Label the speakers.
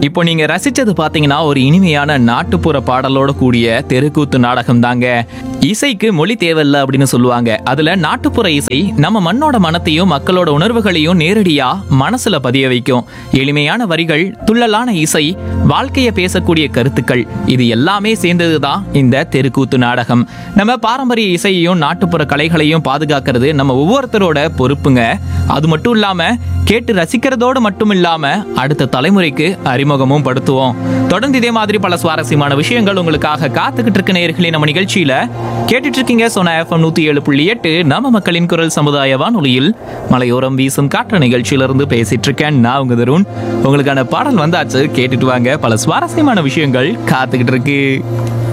Speaker 1: இப்போ நீங்க ரசிச்சது பாத்தீங்கன்னா ஒரு இனிமையான நாட்டுப்புற பாடலோட கூடிய தெருக்கூத்து நாடகம் தாங்க இசைக்கு மொழி தேவையில்ல அப்படின்னு சொல்லுவாங்க அதுல நாட்டுப்புற இசை நம்ம மண்ணோட மனத்தையும் மக்களோட உணர்வுகளையும் நேரடியா மனசுல பதிய வைக்கும் எளிமையான வரிகள் துள்ளலான இசை வாழ்க்கைய பேசக்கூடிய கருத்துக்கள் இது எல்லாமே சேர்ந்ததுதான் இந்த தெருக்கூத்து நாடகம் நம்ம பாரம்பரிய இசையையும் நாட்டுப்புற கலைகளையும் பாதுகாக்கிறது நம்ம ஒவ்வொருத்தரோட பொறுப்புங்க அது மட்டும் இல்லாம கேட்டு ரசிக்கிறதோடு மட்டும் இல்லாம அடுத்த தலைமுறைக்கு அறிமுகமும் படுத்துவோம் தொடர்ந்து இதே மாதிரி பல சுவாரஸ்யமான விஷயங்கள் உங்களுக்காக காத்துக்கிட்டு இருக்க நேயர்களே நம்ம நிகழ்ச்சியில கேட்டுட்டு இருக்கீங்க சோனா எஃப்எம் நூத்தி ஏழு புள்ளி எட்டு நம்ம மக்களின் குரல் சமுதாய வானொலியில் மலையோரம் வீசும் காற்று நிகழ்ச்சியிலிருந்து பேசிட்டு இருக்கேன் நான் உங்க தருண் உங்களுக்கான பாடல் வந்தாச்சு கேட்டுட்டு வாங்க பல சுவாரஸ்யமான விஷயங்கள் காத்துக்கிட்டு இருக்கு